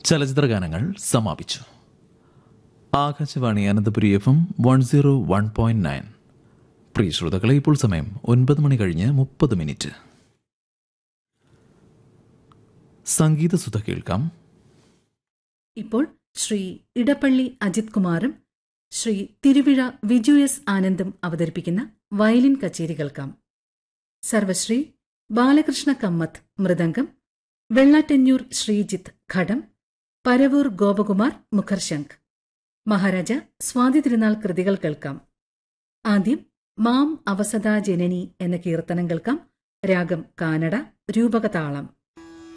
ചലച്ചിത്ര ഗാനങ്ങൾ സമാപിച്ചു Akashvani Ananthapuri F M one zero one point nine പ്രിയ ശ്രോതാക്കളെ ഇപ്പോൾ സമയം ഒൻപത് മണി കഴിഞ്ഞ് മുപ്പത് മിനിറ്റ് സംഗീതസുധ കേൾക്കാം ഇപ്പോൾ ശ്രീ ഇടപ്പള്ളി അജിത് കുമാറും ശ്രീ തിരുവിഴ വിജു എസ് ആനന്ദും അവതരിപ്പിക്കുന്ന വയലിൻ കച്ചേരി കേൾക്കാം സർവശ്രീ ബാലകൃഷ്ണ കമ്മത്ത് മൃദംഗം വെള്ളാറ്റഞ്ഞൂർ ശ്രീജിത്ത് ഘടം പരവൂർ ഗോപകുമാർ മുഖർശംഖ് മഹാരാജ സ്വാതി തിരുനാൾ കൃതികൾ കേൾക്കാം ആദ്യം മാം അവസദാ ജനനി എന്ന കീർത്തനം കേൾക്കാം രാഗം കാനഡ രൂപകതാളം